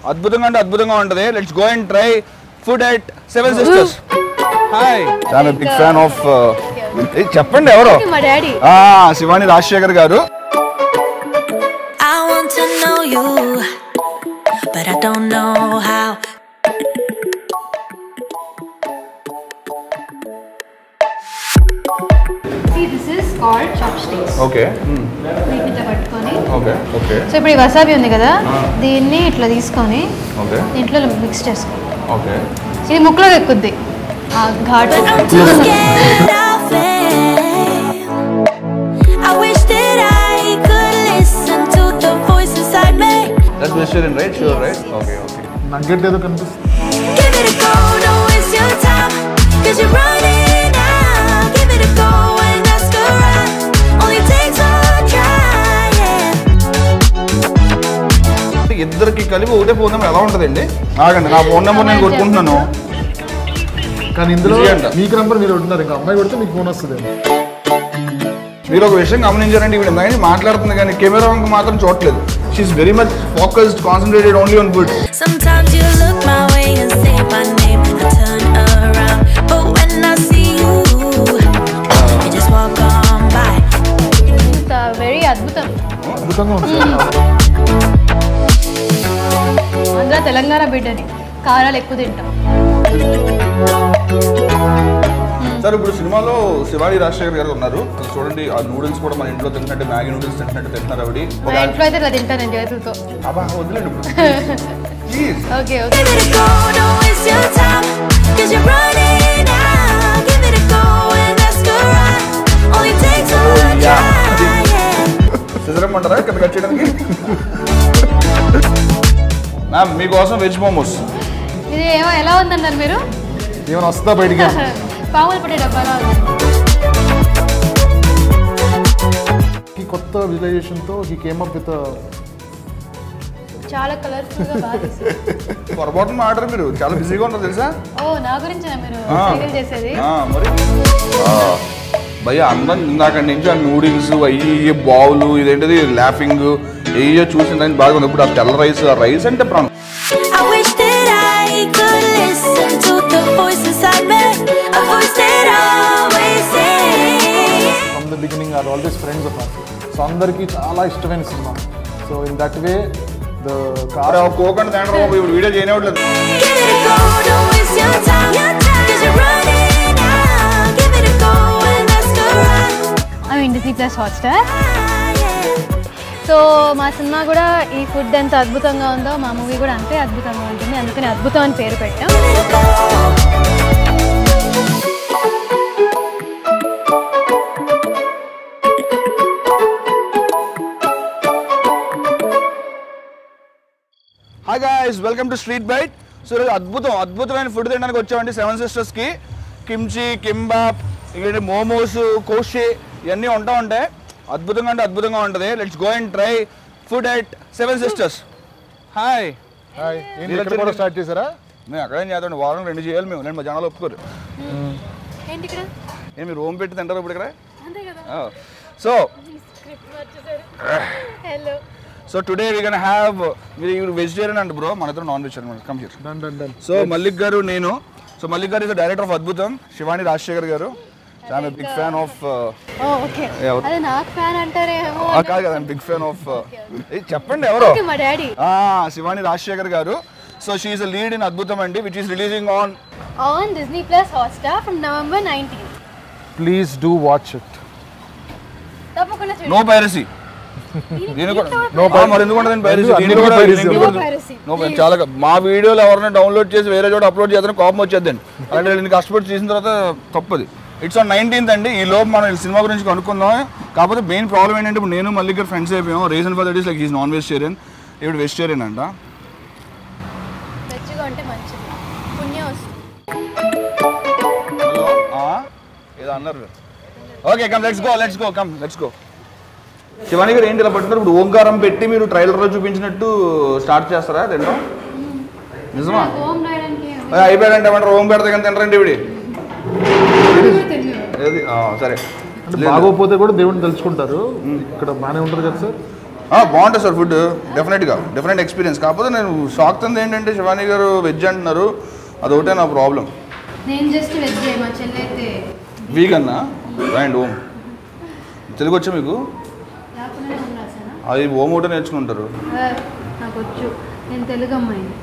అద్భుతంగా అంటే అద్భుతంగా ఉంటది let's go and try food at seven sisters hi చాలా బిగ్ ఫ్యాన్ ఆఫ్ చెప్పండి ఎవరు మా డాడీ ఆ శివాని రాజశేఖర్ గారు I want to know you, but I don't know how. See, this is called chopsticks. Okay వీటిని ఇట్లా పట్టుకొని ఓకే ఓకే సో ఇప్పుడు ఈ వసాబి ఉంది కదా దీన్ని ఇట్లా తీసుకొని ఓకే దీంట్లో మిక్స్ చేసుకో ఓకే ఇది ముక్కలోకి ఎక్కుద్ది ఆ ఘాటు I'm too scared of it. I wish that I could listen to the voice inside me. That's vegetarian right sure right okay okay nugget ఏదో కనిపిస్తుంది Give it a go, don't waste your time. Cause you're running out. Give it a go and ask around. Only takes one try. Yeah. ఇద్దరికి కలిపి ఒకటే phone number ఎలా ఉంటుందండి ఆగండి నా phone number నేను కొట్టుకుంటున్నాను కానీ ఇందులో Easy అంట. మీకు నంబర్ మీరు ఉంటున్నారు ఇంకా అమ్మాయి కొడితే మీకు ఫోన్ వస్తుంది మీరు ఒక విషయం గమనించారంటే ఇప్పుడు ఇందాక నుంచి మాట్లాడుతుంది కానీ కెమెరా వంక మాత్రం చూడట్లేదు she's very much focused concentrated only on food Sometimes you look my way and say my name. I turn around. But when I see you, you just walk on by. ఇంత very అద్భుతం అద్భుతంగా ఉంది ఆంధ్ర తెలంగాణ బిడ్డని కారాలు ఎక్కువ తింటాం sir ఇప్పుడు సినిమాలో శివాజీ రాజశేఖర్ గారు ఉన్నారు చూడండి ఆ నూడిల్స్ కూడా మన ఇంట్లో తింటున్నట్టు మ్యాగీ నూడిల్స్ తింటున్నట్టు తింటున్నారు ఆవిడ మా ఇంట్లో అయితే ఇలా తింటాను నేను చేతులతో అబ్బా వదిలేండి ఇప్పుడు please okay okay Give it a go, don't waste your time. Cause you're running out. Give it a go and ask around. Only takes one try. Yeah. సిజరమ్మంటారా ఇక్కడ కట్ చేయడానికి మ్యామ్ మీకోసం వెజ్ మోమోస్ ఇది ఏమో ఎలా ఉందన్నారు మీరు ఏమైనా వస్తుందా బయటికి పాములు పట్టే డబ్బాలా ఉంది ఈ కొత్త విజువలైజేషన్తో హీ కేమ్ అప్ విత్ చాలా కలర్ఫుల్ గా బాగా తీశారు. పొరపాటున ఆర్డర్ మీరు చాలా బిజీగా ఉన్నారు తెలుసా ఓ నా గురించి మీరు ఆ. సైకిల్ చేసేది ఆ, మరి భయ్య అందరం ఇందాక నుంచి ఆ నూడిల్స్ అయ్యి ఇయ్యి బావులు ఇదేంటిది లాఫింగ్ ఏయో చూసిన దానికి బాగా ఉంది ఇప్పుడు ఆ తెల్ల రైస్ ఆ రైస్ అంటే ప్రాణం I wish that I could listen to the voice inside me. A voice that always says. From the beginning are always friends of us so అందరికీ చాలా ఇష్టమైన సినిమా so in that way the అరే కార్ ఆ Coke అంటే తేండ్రా బాబు ఇప్పుడు వీడియో చేయనివ్వట్లేదు Give it a go, don't waste your time. Cause you're running out. Give it a go and ask around. I mean Disney plus Hotstar Yeah. So మా cinema కూడా ఈ ఫుడ్ ఎంత అద్భుతంగా ఉందో మా మూవీ కూడా అంతే అద్భుతంగా ఉంటుంది అందుకని అద్భుతం అని పేరు పెట్టాం Give it a go. Hi guys welcome to Street Byte so ఈరోజు అద్భుతం అద్భుతమైన ఫుడ్ తినడానికి వచ్చామండి సెవెన్ సిస్టర్స్కి కిమ్చి కింబాప్ ఇంకేంటి మోమోస్ కోషి ఇవన్నీ ఉంటా ఉంటాయి అద్భుతంగా అంటే అద్భుతంగా ఉంటుంది let's go and try food at seven sisters hi hi ఏంటి ఇక్కడ కూడా స్టార్ట్ చేశారా మేము అక్కడేం చేద్దాం వారం రెండు చేయాలి మేము నేను మా జనాలు ఒప్పుకోరు ఏంటి ఇక్కడ ఏం మీరు హోమ్ పెట్టి తింటారు ఇప్పుడు ఇక్కడ అంతే కదా so hello so today we gonna have మీరు వెజిటేరియన్ అంట బ్రో మన ఇద్దరు నాన్ వెజ్ అనమాట come here done done done so Mallik garu నేను సో మల్లిక్ గారు ఇస్ డైరెక్టర్ ఆఫ్ అద్భుతం Shivani Rajasekhar garu I'm big fan of ఓ ఓకే ఎవరు? అదే నాకు ఫ్యాన్ అంటారేమో కాదు కదా బిగ్ ఫ్యాన్ ఆఫ్ చెప్పండి ఎవరు ఓకే మా డాడీ ఆ, శివాని రాజశేఖర్ గారు so she is lead in Adbhutam అండి which is releasing on on Disney plus Hotstar from November nineteen please do watch it తప్పకుండా నో చూడండి పైరసీ దీని కూడా No ఆ, మరి ఎందుకు ఉండదు పైరసీ ఎందుకు దీని కూడా piracy? దీనికి No కూడా- piracy, No piracy. చాలా గా- మా వీడియోలు ఎవరైనా డౌన్లోడ్ చేసి వేరే చోట అప్లోడ్ చేద్దాం కోపం వచ్చేద్దండి అలాంటి నేను కష్టపడి చేసిన తర్వాత తప్పది ఇట్స్ ఆన్ నైన్టీన్త్ అండి ఈ లోపు మనం ఈ సినిమా గురించి కనుక్కుందాం కాకపోతే మెయిన్ ప్రాబ్లం ఏంటంటే ఇప్పుడు నేను మళ్ళీ ఇక్కడ ఫ్రెండ్స్ అయిపోయాం reason for that is like is non vegetarian ఇప్పుడు వెజిటేరియన్ అంట వెజ్గా ఉంటే మంచిది పుణ్యం వస్తుంది హలో ఏదో అన్నారు okay come let's go let's go come let's go Shivani garu ఏంటి ఇలా పట్టున్నారు ఇప్పుడు ఓంకారం పెట్టి మీరు ట్రైలర్లో చూపించినట్టు స్టార్ట్ చేస్తారా తినడం నిజమా హోమ్ రాయడానికి అదే అయిపోయారంటే ఏమంటారు ఓం పెడితే కానీ తినరండి ఇవిడి ఏది ఆ, సరే అంటే బాగోపోతే కూడా దేవుడిని తెలుసుకుంటారు ఇక్కడ బాగానే ఉంటుంది కదా సార్ బాగుంటుంది సార్ ఫుడ్ డెఫినెట్గా డిఫరెంట్ ఎక్స్పీరియన్స్ కాకపోతే నేను షాక్ తంది ఏంటంటే శివాని గారు వెజ్ అంటున్నారు అదొకటే నా ప్రాబ్లం నేను జస్ట్ వెజ్ మా చెల్లి అయితే వీగన్నా రైండ్ ఓమ్ తెలుగు వచ్చా మీకు లేకుండా రాసానా అది ఓమ్ ఒకటే నేర్చుకుంటారు నాకు వచ్చు నేను తెలుగు అమ్మాయిని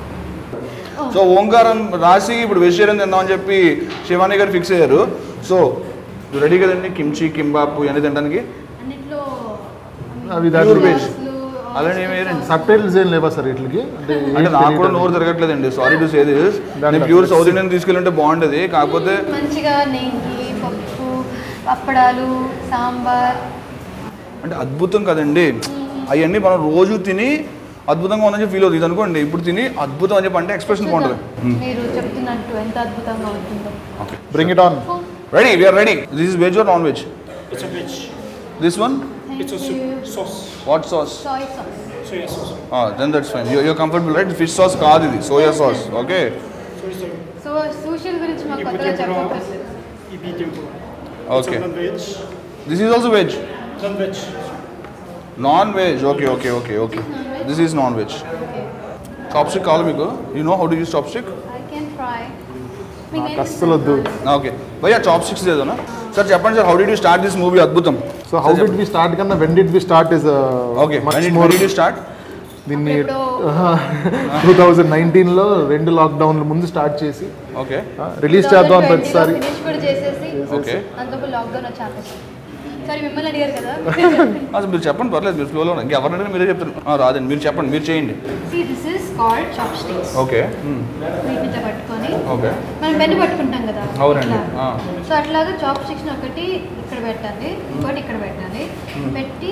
సో ఓంకారం రాసి ఇప్పుడు వెజిటేరియన్ తిందామని చెప్పి శివాని గారు ఫిక్స్ అయ్యారు సో రెడీ కదండి కిమ్చి కింబాప్ ఇవన్నీ తినడానికి అన్నిట్లో అవి Pure veg. అసలు అలానే ఏమేయండి సబ్ టైటిల్స్ ఏం లేవా సార్ వీటికి అంటే అంటే నాకు కూడా నోరు తిరగట్లేదండి సారీ టు సే దిస్ నేను ప్యూర్ సౌత్ ఇండియన్ తీసుకెళ్ళింటే బాగుంటుంది కాకపోతే మంచిగా నెయ్యి పప్పు అప్పడాలు సాంబార్ అంటే అద్భుతం కదండి అవన్నీ మనం రోజు తిని అద్భుతంగా ఉందని ఫీల్ అవుతుంది ఇది అనుకోండి ఇప్పుడు తిని అద్భుతం అని చెప్పి అంటే ఎక్స్ప్రెషన్ బాగుంటుంది మీరు చెప్తున్నట్టు ఎంత అద్భుతంగా ఉంటుందో bring it on ready we are ready this is veg or non veg It's a veg. This one It's a soup sauce. What sauce soy sauce Soya sauce. Then that's fine you comfortable right fish sauce కాదు ఇది soya sauce okay So it's a so సూషియల్ గురించి మాకు ibu కొత్తగా tempura. చెప్పక్కర్లేదు Ibi tempura. Okay It's a non-veg. This is also veg Non-veg. Non veg okay okay okay okay this is non veg chopstick కావాలి మీకు you know how to use chopstick I can try నాకు అస్సలు వద్దు okay భయ్యా chopsticks లేదనా sir చెప్పండి sir how do you start this movie అద్భుతం so how did we start కన్నా when did we start is okay much more do start దీన్ని ఎప్పుడో టూ థౌజండ్ నైన్టీన్లో రెండు లాక్డౌన్ల ముందు స్టార్ట్ చేసి ఓకే రిలీజ్ చేద్దాం అని ప్రతిసారి ఫినిష్ కూడా చేసేసి ఓకే అంతకు లాక్డౌన్ వచ్చి ఆపేసి సరే మిమ్మల్ని అడిగారు కదా అసలు మీరు చెప్పండి పర్లేదు మీరు ఫ్లోలో ఇంకెవరిని అడిగినా మీరే చెప్తారు ఆ, రాదండి మీరు చెప్పండి మీరు చేయండి See, this is called chopsticks. Okay వీటిని ఇట్లా పట్టుకొని ఓకే మనం పెన్ను పట్టుకుంటాం కదా అవునండి ఇట్లా. ఆ. సో అట్లాగా చాప్ స్టిక్స్ ఒకటి ఇక్కడ పెట్టాలి ఇంకోటి ఇక్కడ పెట్టాలి పెట్టి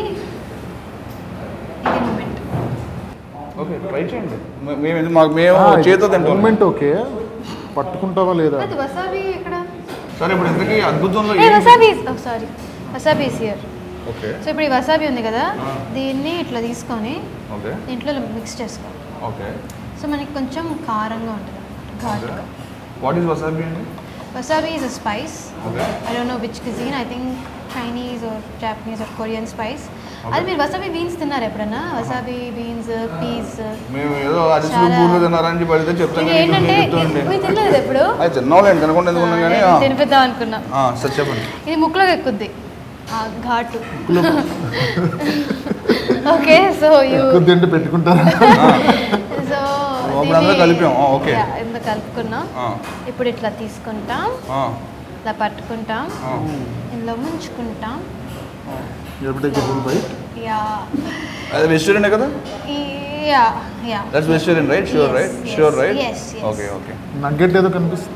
ఇది మూమెంట్ ఓకే ట్రై చేయండి మే- మేము ఇది- మాకు మేము చేతితో తింటాం మూమెంట్ ఓకే పట్టుకుంటావా లేదా అది వసాబీ ఇక్కడ సరే ఇప్పుడు ఇంతకీ అద్భుతంలో ఏ ఏం- wasabi sorry wasabi is here okay so ఇప్పుడు ఈ వసాబీ ఉంది కదా దీన్ని ఇట్లా తీసుకొని ఓకే దీంట్లో మిక్స్ చేసుకోవాలి ఓకే సో మనకి కొంచెం కారంగా ఉంటుంది ఘాటుగా వాట్ ఈస్ వసాబీ అండి wasabi is a spice okay I don't know which cuisine. I think Chinese or Japanese or Korean spice. అది మీరు వసాబీ బీన్స్ తిన్నారు ఎప్పుడన్నా వసాబీ బీన్స్ పీస్ మేము ఏదో అది చాలా- పూలు తిన్నారని చెప్పి అడిగితే చెప్తాం ఇది కానీ ఏంటంటే మీరు చెప్తుండే మీరు తినలేదు ఎప్పుడు అది తిన్నావులేండి కనుక్కుంటే ఎందుకున్నాం కానీ నేను తినిపిద్దాం అనుకున్నా ఆ, సరే చెప్పండి ఇది ముక్కులోకి ఎక్కుద్ది ఆ ఘాటు ఓకే సో యూ ఎక్కువ తింటే పెట్టుకుంటారా సో అప్పుడు అందరూ కలిపాం. ఆ, okay. ఇంత కలుపుకున్నాం ఆ, ఇప్పుడు ఇట్లా తీసుకుంటాం ఆ, ఇలా పట్టుకుంటాం ఆ. ఇందులో ముంచుకుంటాం బైట్ యా అది వెజిటేరియనే కదా yeah yeah that's vegetarian right sure Yes, right yes, sure right yes, yes. Okay okay nugget ఏదో కనిపిస్తుంది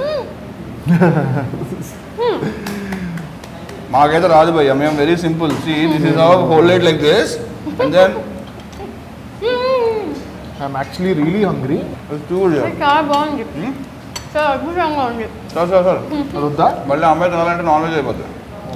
మాకైతే రాదు భయ్య మేము very simple see this is our hold it like this and then I'm actually really hungry too చాలా బాగుంది చాలా అద్భుతంగా ఉంది సార్ సార్ సార్ అది వద్దా మళ్ళీ అమ్మాయి తినాలంటే నాన్ వెజ్ అయిపోతుంది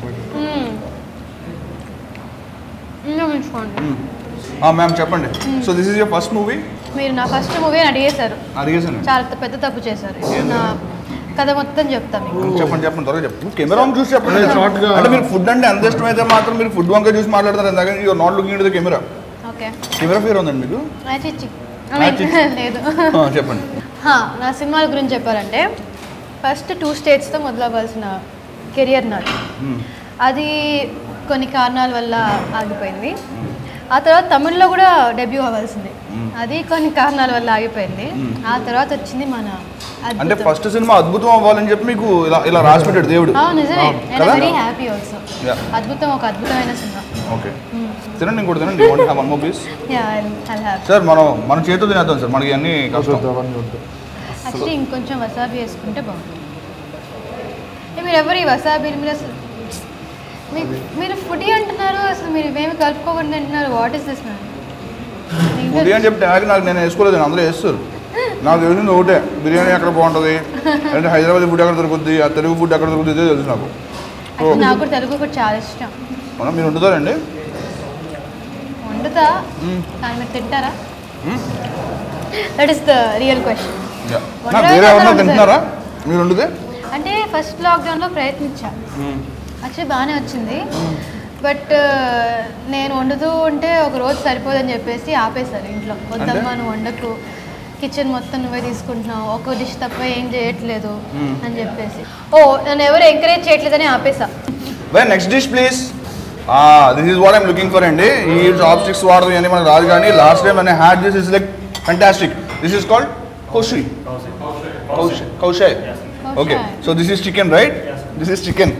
ఇంకా ఉంచుకోండి మ్యామ్ చెప్పండి so this is your first movie మీరు నా ఫస్ట్ మూవీ అని అడిగేశారు అడిగేసాను చాలా త- పెద్ద తప్పు చేశారు ఇప్పుడు నా కథ మొత్తం చెప్తా మీకు చెప్పండి చెప్పండి త్వరగా చెప్పండి కెమెరా చూసి చెప్పండి అదే short గా- అంటే మీరు ఫుడ్ అంటే ఎంత ఇష్టమైతే మాత్రం మీరు ఫుడ్ వంక చూసి మాట్లాడతారు ఇందాక you are not looking it the camera okay camera fear ఉందండి మీకు చిచ్చి చిచ్చి. లేదు ఆ, చెప్పండి హా, నా సినిమాల గురించి చెప్పాలంటే ఫస్ట్ టూ స్టేట్స్తో మొదలవ్వాల్సిన కెరియర్ నాది అది కొన్ని కారణాల వల్ల ఆగిపోయింది ఆ తర్వాత తమిళ్లో కూడా డెబ్యూ అవ్వాల్సింది అది కొన్ని కారణాల వల్ల ఆగిపోయింది ఆ తర్వాత వచ్చింది మన అంటే అద్భుతం. ఫస్ట్ సినిమా అద్భుతం అవ్వాలని చెప్పి మీకు ఇలా ఇలా రాసి పెట్టాడు దేవుడు అవును నిజమే అండ్ కదా? Very happy also Yeah. అద్భుతం ఒక అద్భుతమైన సినిమా ఓకే తినండి ఇంకోటి తినండి one more piece yeah I have sir మనం మన చేతితో తినేద్దాం సార్ మనకి అన్ని కష్టం వద్దు అవన్నీ వద్దు యాక్చువల్లీ ఇంకొంచెం వసాబీ వేసుకుంటే బాగుంటుంది ఏ, మీరు ఎవరు ఈ వసాబీ మీరు అసలు మీ- మీరు ఫుడీ అంటున్నారు అసలు మీరు ఇవేమి కలుపుకోకుండా అంటున్నారు what is this ma'am food అని చెప్పి ట్యాగ్ నాకు నేను వేసుకోలేదు అందరూ వేస్తారు నాకు తెలిసింది ఒకటే బిర్యానీ ఎక్కడ బాగుంటుంది అంటే హైదరాబాద్ ఫుడ్ ఎక్కడ దొరుకుద్ది ఆ తెలుగు ఫుడ్ ఎక్కడ దొరుకుతుంది ఇదే తెలుసు నాకు యాక్చువల్లీ నాకు కూడా తెలుగు ఫుడ్ చాలా ఇష్టం మనం మీరు వండుతారండి వండుతా కానీ మీరు తింటారా that is the real question Yeah. వండడం నాకు వేరే అయితే ఎవరన్నా అందరూ తింటున్నారా మీరు వండితే అంటే ఫస్ట్ లాక్డౌన్లో ప్రయత్నించా యాక్చువల్లీ బాగానే వచ్చింది బట్ నేను వండుతూ ఉంటే ఒక రోజు సరిపోదని చెప్పేసి ఆపేశారు ఇంట్లో వద్దమ్మా నువ్వు వండకు కిచెన్ మొత్తం నువ్వే తీసుకుంటున్నావు ఒక డిష్ తప్ప ఏం చేయట్లేదు అని చెప్పేసి ఓ నన్ను ఎవరు ఎంకరేజ్ చేయట్లేదని ఆపేసా well next dish please this is what I'm looking for అండి ఈ చాప్ స్టిక్స్ వాడడం ఇవన్నీ మనకు రాదు కానీ లాస్ట్ టైం నేను had this is like fantastic this is called కౌషి కౌషి కౌషాయ్ okay so this is chicken right this is chicken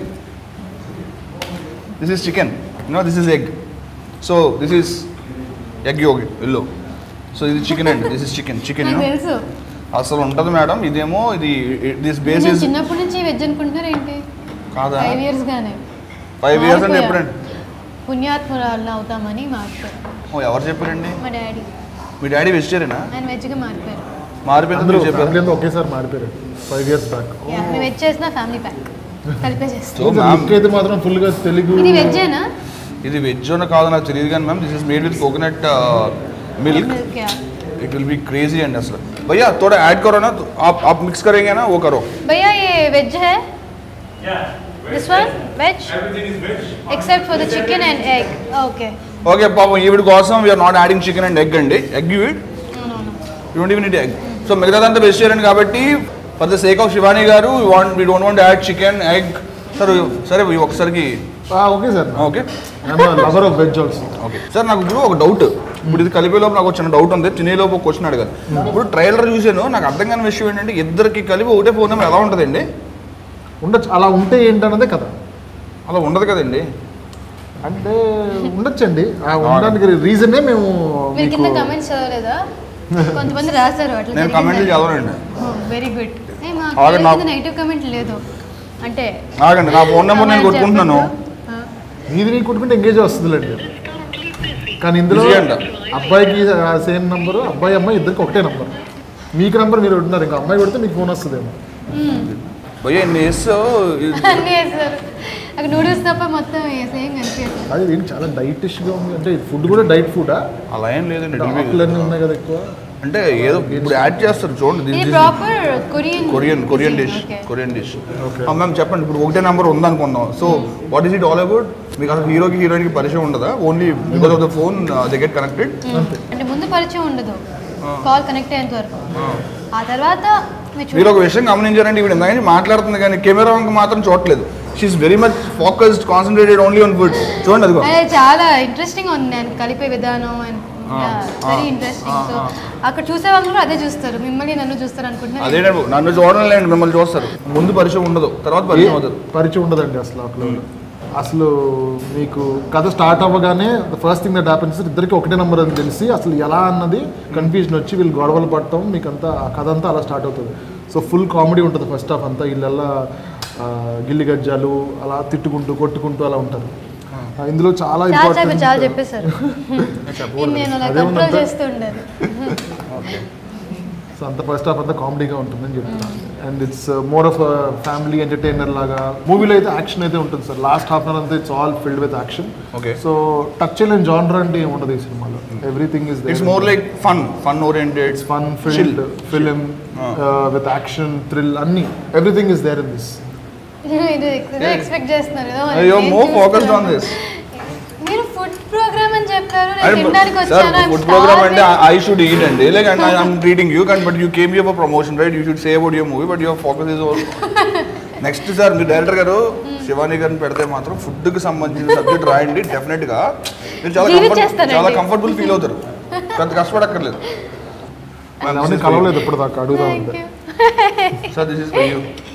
this is chicken no this is egg so this is egg యోగి ఎల్లో సో ఇది chicken అండి this is chicken chicken నాకు తెలుసు అసలు ఉంటుంది మేడం ఇదేమో ఇది దిస్ నేను బేసిస్ చిన్నప్పటి నుంచి వెజ్ అనుకుంటున్నారు ఏంటి కాదా ఫైవ్ ఇయర్స్ గానే ఫైవ్ ఇయర్స్ అంటే మారిపోయా. ఎప్పుడండి పుణ్యాత్మురాలను అవుతామని మారిపోయారు ఓ ఎవరు చెప్పారండి మా డాడీ మీ డాడీ వెజిటేరియనా ఆయన వెజ్గా మారిపోయారు మారిపోయింది అందరూ మీరు చెప్పారు ఫ్యామిలీ అంతా ఒకేసారి మారిపోయారు ఫైవ్ ఇయర్స్ బ్యాక్ Yeah, మేము వెజ్ చేసిన ఫ్యామిలీ ప్యాక్ కలిపే చేస్తాం సో మ్యామ్ లుక్ అయితే మాత్రం ఫుల్గా తెలుగు ఇది వెజ్జేనా ఇది వెజ్ అని కాదు నాకు తెలియదు కానీ ma'am this is made with coconut milk milk क्या it will be crazy and असल भैया थोड़ा ऐड करो ना तो आप आप मिक्स करेंगे ना वो करो भैया ये वेज है this one veg except for the chicken and egg okay okay పాపం ఈవిడ కోసం we are not adding chicken and egg అండి egg you it you don't even it egg so మిగతాదంతా వెజిటేరియన్ కాబట్టి for the sake of Shivani garu want we don't want add chicken egg సరే సరే ఇవి ఒకసారికి okay sir okay lover of veg also okay sir నాకు ఇప్పుడు ఒక డౌట్ ఇప్పుడు ఇది కలిపే లోపు నాకు ఒక చిన్న డౌట్ ఉంది తినేలోపు ఒక క్వశ్చన్ అడగాలి ఇప్పుడు ట్రైలర్ చూసాను నాకు అర్థం కాని విషయం ఏంటంటే ఇద్దరికి కలిపి ఒకటే ఫోన్ నెంబర్ ఎలా ఉంటుందండి ఉండొచ్చు అలా ఉంటే ఏంటన్నదే కదా అలా ఉండదు కదండి అంటే ఉండొచ్చండి ఆ ఉండడానికి రీజనే మేము మీరు కింద మీకు కమెంట్స్ చదవలేదా కొంతమంది రాశారు అట్లా నేను కమెంట్లు చదవనండి వెరీ గుడ్ ఆగండి, నాకు- నెగిటివ్ కమెంట్ లేదు అంటే ఆగండి నా ఫోన్ నెంబర్ నేను అమ్మాయిలు కొట్టుకుంటున్నాను చెప్పొద్దు. ఆ. మీది నీకు కొట్టుకుంటే ఎంగేజ్ వస్తుందిలేండి కానీ ఇందులో Busy అంట. అబ్బాయికి సేమ్ నంబరు అబ్బాయి అమ్మాయి ఇద్దరికి ఒకటే నంబర్ మీకు నంబర్ మీరు ఉంటున్నారు ఇంకా అమ్మాయి కొడితే మీకు ఫోన్ వస్తుందేమో భయ్య ఇన్ని వేస్తావు అన్నీ వేస్తారు అక్కడ నూడిల్స్ తప్ప మొత్తం సేమ్ కనిపించదు అది ఏంటి చాలా డైటిష్గా ఉంది అంటే ఫుడ్ కూడా డైట్ ఫుడా అలా ఏం లేదండి it will be- ఆకులన్నీ ఉన్నాయి కదా ఎక్కువ అంటే ఏదో ఇప్పుడు యాడ్ చేస్తారు చూడండి ఇది proper Korean Korean Korean dish Korean dish ma'am చెప్పండి ఇప్పుడు ఒకటే నెంబర్ ఉందనుకుందాం so what is it all about మీకు అసలు హీరోకి హీరోయిన్కి పరిచయం ఉండదా only because of the phone they get connected అంటే ముందు పరిచయం ఉండదు కాల్ కనెక్ట్ అయ్యేంత వరకు ఆ తర్వాత మీరు మీరు ఒక చూడండి విషయం గమనించారంటే ఇప్పుడు ఇందాక మాట్లాడుతుంది కానీ కెమెరా వంక మాత్రం చూడట్లేదు she's very much focused concentrated only on food చూడండి అదిగో అదే చాలా ఇంట్రెస్టింగ్ ఉంది నేను కలిపే విధానం అండ్ వెరీ ఇంట్రెస్టింగ్ సో అక్కడ చూసే వాళ్ళు కూడా అదే చూస్తారు మిమ్మల్ని నన్ను చూస్తారు అనుకుంటున్నాను అదే నన్ను చూడడం లేండి మిమ్మల్ని చూస్తారు ముందు పరిచయం ఉండదు తర్వాత పరిచయం అవుతుంది పరిచయం ఉండదండి అసలు అట్లా అసలు మీకు కథ స్టార్ట్ అవ్వగానే ఫస్ట్ థింగ్ దట్ హ్యాపెన్స్ ఇద్దరికి ఒకటే నెంబర్ అని తెలిసి అసలు ఎలా అన్నది కన్ఫ్యూజన్ వచ్చి వీళ్ళు గొడవలు పడటం మీకు అంతా ఆ కథ అంతా అలా స్టార్ట్ అవుతుంది సో ఫుల్ కామెడీ ఉంటుంది ఫస్ట్ హాఫ్ అంతా వీళ్ళల్లా ఆ, గిల్లి గజ్జాలు అలా తిట్టుకుంటూ కొట్టుకుంటూ అలా ఉంటారు ఆ, ఇందులో చాలా చాలా చెప్పి ఇంపార్టెంట్ చాలా చెప్పేశారు ఇది నేను అలా అదే కంట్రోల్ ఉందంతా. చేస్తూ ఉండాలి సో అంత ఫస్ట్ హాఫ్ అంతా కామెడీగా ఉంటుందని చెప్తున్నాను and it's more of family entertainer లాగా మూవీలో అయితే యాక్షన్ అయితే ఉంటుంది సార్ లాస్ట్ హాఫ్ అన్ అంతా it's all filled with action Okay. So touch చేయలేని జానర్ అంటే ఏమి ఉండదు ఈ సినిమాలో everything is it's more like fun fun oriented it's fun filled film with action thrill అన్ని everything is there in this ఇది expect చేస్తున్నారు కదా మరి అయ్యో నేను మోర్ ఫోకస్డ్ చూస్తున్నాను. ఆన్ దిస్ మీరు ఫుడ్ ప్రోగ్రామ్ అని చెప్పారు నేను తినడానికి సార్ వచ్చాను I'm ఫుడ్ ప్రోగ్రామ్ అంటే starving. ఐ షుడ్ ఈట్ అండి like and I'm treating you కానీ but you came you for promotion right you should say about your movie but your focus is all next sir మీ director garu Shivani గారిని పెడితే మాత్రం food కి సంబంధించిన subject రాయండి definite గా మీరు చాలా comfort- జీవించేస్తానండి. చాలా కంఫర్టబుల్ ఫీల్ అవుతారు పెద్ద కష్టపడక్కర్లేదు అవన్నీ కలవలేదు ఇప్పుడు దాకా అడుగుదా Thank ఉంది you. Sir this is for you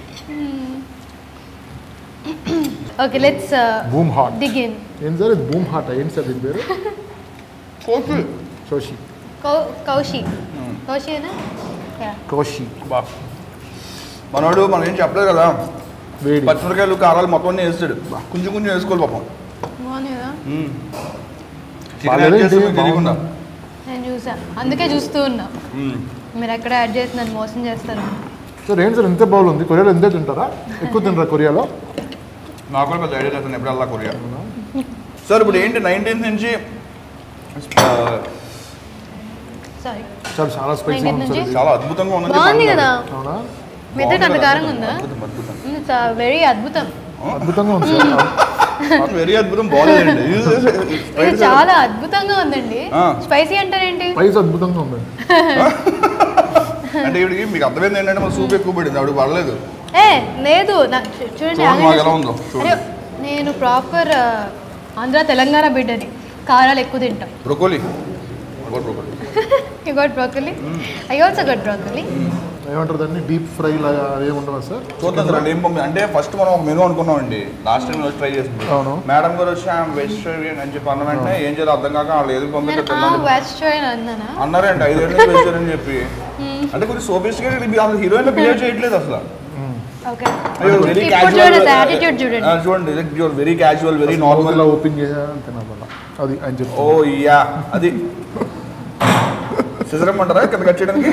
Okay, let's uh, boom hot dig in. ఏం సార్ ఇది బూమ్ హాట్ ఏంటి సార్ దీని పేరు కోషి Kau- Kaushi. Kaushi ఏనా? Yeah. కోషి బా మనోడు మనం ఏం చెప్పలేదు కదా వేడి పచ్చిమిరకాయలు కారాలు మొత్తం అన్నీ వేస్తాడు కొంచెం కొంచెం వేసుకోవాలి పాపం బాగుంది కదా చికెన్ బాగాలేదు యాడ్ చేస్తే ఏంటి? మీకు తెలియకుండా నేను చూసా అందుకే చూస్తూ ఉన్నా మ్మ్. మీరు ఎక్కడ యాడ్ చేసి నన్ను మోసం చేస్తారు సార్ ఏంటి సార్ ఇంత బాగుంది ఉంది కొరియాలో ఎంతే తింటారా ఎక్కువ తింటారా కొరియాలో నాకు కూడా పెద్ద ఐడియా లేదు ఎప్పుడు వెళ్ళా కొరియా సార్ ఇప్పుడు ఏంటి నైన్టీన్త్ నుంచి ఆ, సారీ సార్ చాలా స్పైసీ ఉంది సార్ నుంచి? ఇది. చాలా అద్భుతంగా ఉందని బాగుంది చెప్పి కదా అన్నారు. అవునా మెదడు అంత కారంగా ఉందా అద్భుతం అద్భుతం వెరీ అద్భుతం అద్భుతంగా ఉంది సార్ వెరీ అద్భుతం బాగాలేదండి ఇది చాలా అద్భుతంగా ఉందండి ఆ. స్పైసీ అంటారేంటి ప్రైస్ అద్భుతంగా ఉంది అంటే ఇవిడికి మీకు అర్థమైంది ఏంటంటే మన సూప్ ఎక్కువ పడింది ఆవిడ పడలేదు ఏ లేదు నాకు చూ- చూడండి చూడండి ఆగండి. మాకు ఎలా ఉందో, చూడండి. అరే, నేను ప్రాపర్ ఆంధ్ర తెలంగాణ బిడ్డని కారాలు ఎక్కువ తింటాం broccoli broccoli you got broccoli I also got broccoli ఏమంటారు దాన్ని డీప్ ఫ్రై లాగా ఏముండవా సార్ చూద్దాం సార్ ఏం పంపి అంటే ఫస్ట్ మనం ఒక మెనూ అనుకున్నామండి లాస్ట్ టైం వచ్చి ట్రై చేసింది అవును. మేడం గారు వచ్చి ఆమె వెజిటేరియన్ అని చెప్పి అన్న వెంటనే ఏం చేయాలి అర్థం కాక వాళ్ళు ఏది నేను పంపించారు ఆ వెజిటేరియన్ అన్నానా అన్నారండి ఐదేళ్ళు నుంచి వెజిటేరియన్ అని చెప్పి అంటే కొంచెం సోఫిస్టికేటెడ్ అసలు హీరోయిన్ బిహేవ్ చేయట్లేదు అసలు ఓకే వెరీ ఇప్పుడు చూడండి యాటిట్యూడ్ చూడండి చూడండి you're very casual very normal ఇలా ఓపెన్ చేయాలని తినాలి అది అని చెప్పి ఓ యా అది సిజరం అంటారా కింద కట్ చేయడానికి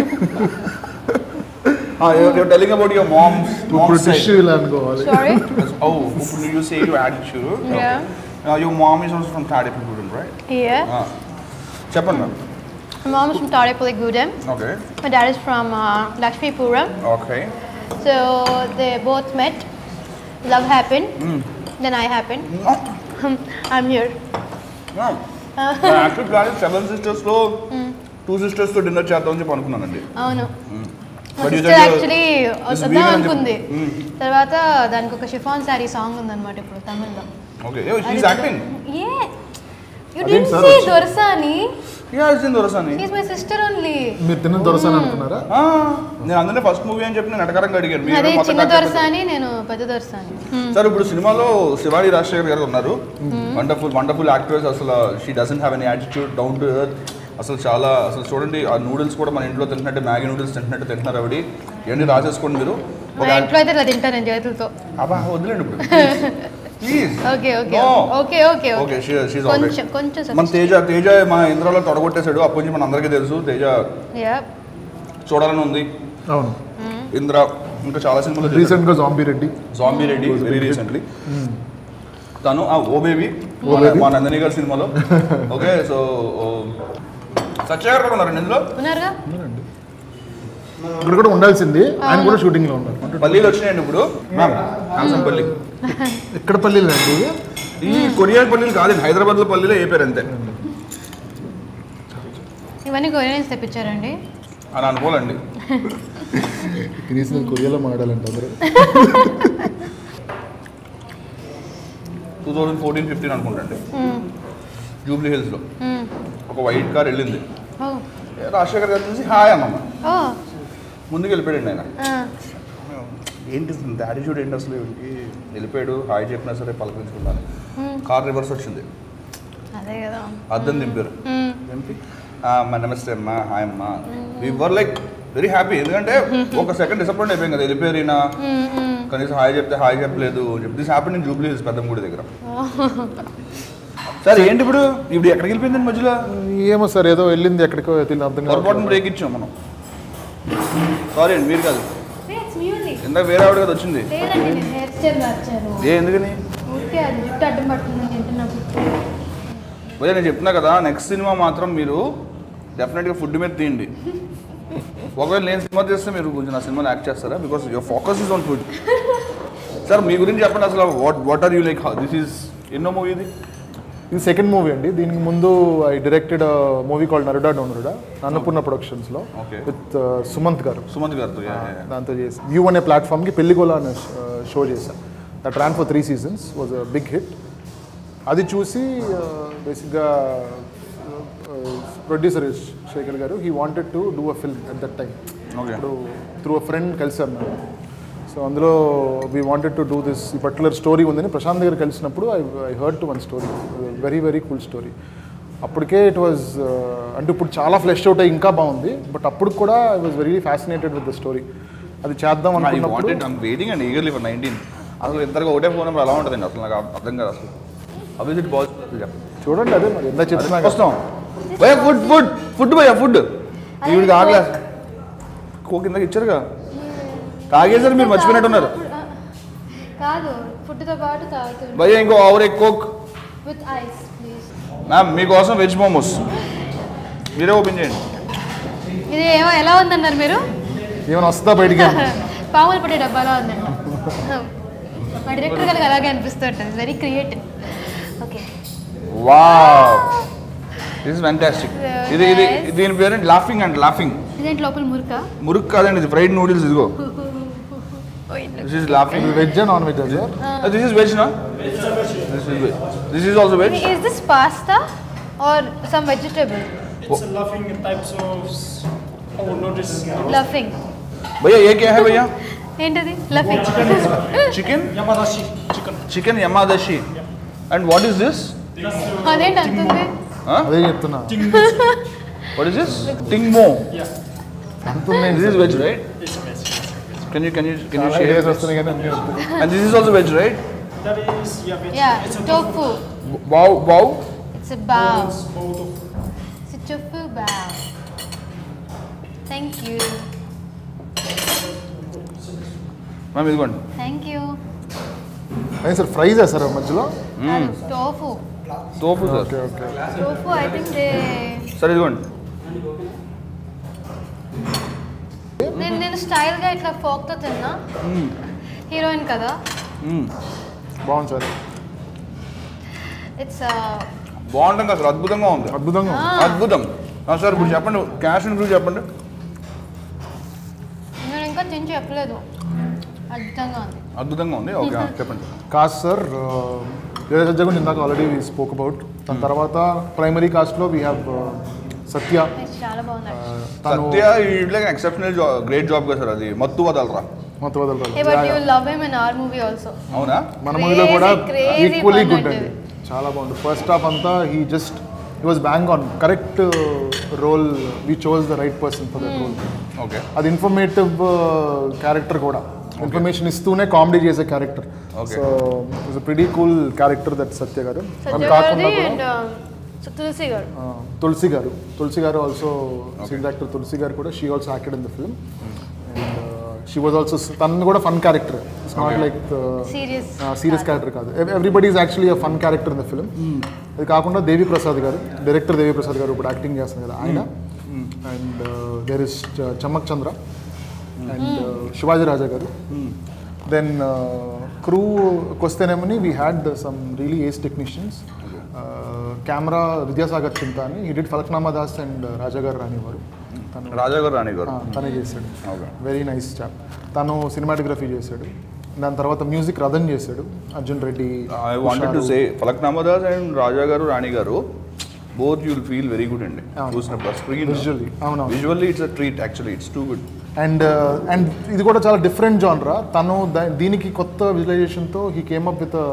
టెలింగ్ అబౌట్ యువర్ మామ్స్ ఇప్పుడు డిష్ ఇలా అనుకోవాలి సారీ ఓ ఇప్పుడు you say you attitude Yeah. Your mom is also from Tadepalli right Yeah. చెప్పండి ma'am My mom is from Tarepalli okay My dad is from uh, Lakshmipuram. Okay So they both met. Love happened. Then I happened. I'm here. Actual plan seven సిస్టర్స్లో two సిస్టర్స్తో dinner చేద్దామని చెప్పి అనుకున్నానండి అవును మా But you sister said you- actually this వద్దాం vegan అని అనుకుంది చెప్పి- Mm. తర్వాత దానికి ఒక షిఫాన్ శారీ సాంగ్ ఉందన్నమాట ఇప్పుడు తమిళ్లో okay she's acting a you అదేంటి డిడ్ sir సీ వచ్చి- Dorasani yeah is in Dorasani he's my sister only మీరు తిన్న దొరసాని అనుకున్నారా నేను అందుకే ఫస్ట్ మూవీ అని చెప్పి నేను ఎటకరంగా అడిగాను మీరు అదే మొత్తం చిన్న కట్ చెప్పేసి- దొరసాని నేను పెద్ద దొరసాని సార్ ఇప్పుడు సినిమాలో శివాని రాజశేఖర్ గారు ఉన్నారు వండర్ఫుల్ వండర్ఫుల్ యాక్ట్రెస్ అసలు she doesn't have any attitude down to earth అసలు చాలా అసలు చూడండి ఆ నూడిల్స్ కూడా మన ఇంట్లో తింటున్నట్టు మ్యాగీ నూడిల్స్ తింటున్నట్టు తింటున్నారు ఆవిడ ఇవన్నీ రాసేసుకోండి మీరు ఒక మా ఇంట్లో అయితే ఇలా తింటాను నేను చేతులతో అబ్బా వదిలేండి ఇప్పుడు please okay okay No. Okay okay okay షీఈ్ కొంచెం కొంచెం మన తేజ తేజ మన ఇంద్రలో తొడగొట్టేశాడు అప్పటి నుంచి మన అందరికీ తెలుసు తేజ యా చూడాలని ఉంది అవును ఇంద్ర ఇంకా చాలా సినిమాలు రీసెంట్ గా zombie Reddy zombie Reddy very recently తను ఆ ఓ బేబీ మా నందిని గారి సినిమాలో ఓకే సో సత్య గారు కూడా ఉన్నారండి ఇందులో ఉన్నారుగా ఇక్కడ కూడా ఉండాల్సింది ఆయన కూడా షూటింగ్ లో ఉన్నారు పల్లీలు వచ్చినాయండి ఇప్పుడు మ్యామ్ హాంసం పల్లి ఎక్కడ పల్లీలు అండి ఈ కొరియా పల్లీలు కాదండి హైదరాబాద్లో పల్లీలో ఏ పేరు అంతే ఇవన్నీ కొరియన్స్ తెప్పించారండి అని అనుకోవాలండి రీసెంట్ కొరియాలో మాట్లాడాలంట అందరూ టూ థౌజండ్ ఫోర్టీన్ ఫిఫ్టీన్ అనుకుంటండి మ్మ్. జూబ్లీ హిల్స్లో మ్మ్. ఒక వైట్ కార్ వెళ్ళింది ఓ ఏ రాజశేఖర్ గారు చూసి హాయ్ అన్నమ్మ ఓ ముందుకు వెళ్ళిపోయాడు ఆయన ఆ. ఏంటి ఇంత యాటిట్యూడ్ ఏంటి అసలు వీడికి వెళ్ళిపోయాడు హాయ్ చెప్పినా సరే పలకరించుకున్నాను మ్మ్. కార్ రివర్స్ వచ్చింది అదే కదా అద్దం దింపారు మ్మ్. ఏంటి అమ్మా నమస్తే అమ్మా హాయ్ అమ్మా వర్ లైక్ వెరీ హ్యాపీ ఎందుకంటే ఒక సెకండ్ డిసప్పాయింట్ అయిపోయింది కదా వెళ్ళిపోయారు ఈయన మ్మ్, మ్మ్. కనీసం హాయ్ చెప్తే హాయ్ చెప్పలేదు దిస్ హ్యాపీ నేను జూబ్లీ హిల్స్ పెద్ద గుడి దగ్గర సరే ఏంటి ఇప్పుడు ఇప్పుడు ఎక్కడికి వెళ్ళిపోయింది మధ్యలో ఏమో సార్ ఏదో వెళ్ళింది ఎక్కడికో తెలియదు అర్థం పొరపాటున కావట్లేదు. బ్రేక్ ఇచ్చాం మనం సారీ అండి మీరు కాదు Hey, it's Muley. ఇందాక వేరే ఆవిడ కదా వచ్చింది లేదండి నేను హెయిర్ స్టైల్ మార్చాను ఏ ఎందుకని ఊరికే అది జుట్టు అడ్డం పడుతుందని తింటున్నప్పుడు అదే నేను చెప్తున్నా కదా నెక్స్ట్ సినిమా మాత్రం మీరు డెఫినెట్గా ఫుడ్ మీద తీయండి ఒకవేళ నేను సినిమా చేస్తే మీరు కొంచెం నా సినిమాలో యాక్ట్ చేస్తారా because your focus is on food sir మీ గురించి చెప్పండి అసలు what what are you like this is ఎన్నో మూవీ ఇది ఇది సెకండ్ మూవీ అండి దీనికి ముందు I directed movie called Naruda డో నరుడా అన్నపూర్ణ ప్రొడక్షన్స్ లో Okay. విత్ సుమంత్ గారు సుమంత్ గారితో yeah, yeah, yeah. దాంతో చేసి వ్యూ అనే ప్లాట్ఫామ్కి పెళ్లిగోల అనే షో చేశాను that ran for three seasons was a big hit అది చూసి బేసిక్గా producer Shekar garu he wanted to do a film at that time Okay. ఇప్పుడు త్రూ అ ఫ్రెండ్ కలిసారు నన్ను సో అందులో we wanted to do this ఈ పర్టికులర్ స్టోరీ ఉందని ప్రశాంత్ దగ్గర కలిసినప్పుడు I I heard to one story very very cool story అప్పటికే it was అంటే ఇప్పుడు చాలా ఫ్లెష్ అవుట్ అయ్యి ఇంకా బాగుంది బట్ అప్పుడు కూడా I was very fascinated with the story అది చేద్దాం ఐ అనుకున్నప్పుడు wanted I'm waiting and eagerly for nineteen అసలు ఇద్దరికి ఒకటే ఫోన్ నెంబర్ ఎలా ఉంటుందండి అసలు నాకు అర్థం కాదు అసలు అవి ఇట్ పాజిటివ్ చెప్పండి చూడండి అదే మరి ఎంత చెప్తున్నా కదా. వస్తాం భయ ఫుడ్ ఫుడ్ ఫుడ్ భయ ఫుడ్ ఈవిడికి ఆగలే కో కిందకి ఇచ్చారుగా తాగేసారు మీరు మర్చిపోయినట్టున్నారు కాదు ఫుడ్తో పాటు తాగుతుంది భయ్య ఇంకో hour egg coke with ice please ma'am మీకోసం వెజ్ మోమోస్ మీరే ఓపెన్ చేయండి ఇది ఏమో ఎలా ఉందన్నారు మీరు ఏమైనా వస్తుందా బయటికి పాములు పట్టే డబ్బాలా ఉందండి మా డైరెక్టర్ గారికి అలాగే అనిపిస్తుంటుంది very creative okay wow this is fantastic So ఇది ఇది nice. దీని పేరు లాఫింగ్ అండ్ లాఫింగ్ ఇదేంటి లోపల మురుక మురుక్ కాదండి ఇది ఫ్రైడ్ నూడిల్స్ ఇదిగో this is laughing veg non veg sir this is veg నా this is veg this is also veg is this pasta or some vegetable It's a laughing types of s- our noodles. Laughing భయ్యా ఏ క్యా హై భయ్యా ఏంటది laughing chicken Yamadashi chicken. Chicken Yamadashi and what is this అదేంటి అంతుంది అదే చెప్తున్నా వాట్ ఈస్ దిస్ టింగ్ మో అంత ఉన్నాయి this is veg right can you can you can you చాలా ideas షేర్ వస్తున్నాయి కానీ అన్నీ వస్తున్నాయి and this is also veg right That is yeah, veg. Yeah It's a tofu wow wow it's bowl It's bowl of it's tofu bowl thank you ma'am ఇదిగోండి thank you అదే sir fry చేస్తారా మధ్యలో tofu తోపు sir okay okay tofu I think they sir ఇదిగోండి నేను నేను స్టైల్గా ఇట్లా ఫోక్తో తిన్నా హీరోయిన్ కదా మ్మ్. బాగుంది సార్ ఇట్స్ బాగుంటుంది అసలు అద్భుతంగా ఉంది అద్భుతంగా ఉంది. అద్భుతం ఆ, సార్ ఇప్పుడు చెప్పండి క్యాష్ గురించి చెప్పండి నేను ఇంకా తిని చెప్పలేదు అద్భుతంగా ఉంది అద్భుతంగా ఉంది ఓకే ఆ, చెప్పండి కాస్ట్ సార్ వేరే సజ్జ గురించి ఇందాక ఆల్రెడీ స్పోక్ అబౌట్ దాని తర్వాత ప్రైమరీ కాస్ట్లో వీ హ్యావ్ సత్య It's చాలా బాగుంది uh, తను సత్య ఇట్లా ఎక్సెప్షనల్ జాబ్ గ్రేట్ జాబ్ కదా సార్ అది మత్తు వదలరా మొత్తం వదలరాదు. ఏ but Yeah, you yeah. Love him in our movie also అవునా మన మూవీలో కూడా crazy ఈక్వలీ fun గుడ్ అంటే. అండి చాలా బాగుంది ఫస్ట్ హాఫ్ అంతా he just he was bang on correct role we chose the right person for that role okay అది ఇన్ఫర్మేటివ్ క్యారెక్టర్ కూడా ఇన్ఫర్మేషన్ ఇస్తూనే కామెడీ చేసే character Okay. So it's pretty cool character that Satya గారు అది సత్య కాకుండా గారిది కూడా అండ్ తులసి గారు ఆ, తులసి గారు తులసి గారు ఆల్సో సీనియర్ యాక్టర్ తులసి గారు కూడా she also acted in the film and she was also తను కూడా fun character it's not like serious serious character కాదు everybody is actually a fun character in the film అది కాకుండా దేవి ప్రసాద్ గారు డైరెక్టర్ దేవి ప్రసాద్ గారు ఇప్పుడు యాక్టింగ్ చేస్తున్నారు కదా ఆయన and there is Chammak Chandra and Shivaji Raja గారు దెన్ క్రూకి వస్తేనేమని we had some really ace technicians camera Vidyasagar Chinta అని he did Falaknuma Das and Raja గారు రానివారు తను రాజా గారు రాణి గారు ఆ, తనే చేశాడు Okay. వెరీ నైస్ చాప్ తను సినిమాటోగ్రఫీ చేశాడు దాని తర్వాత మ్యూజిక్ రథన్ చేశాడు Arjun Reddy I wanted to say Falaknuma Das and Raja గారు రాణి గారు both you'll feel very good అండి అవును. చూసినప్పుడు స్క్రీన్ Visually, అవునవును. Visually it's a treat actually it's too good and and ఇది కూడా చాలా డిఫరెంట్ జాన్రా తను దా- దీనికి కొత్త విజువలైజేషన్తో హీ కేమ్ అప్ విత్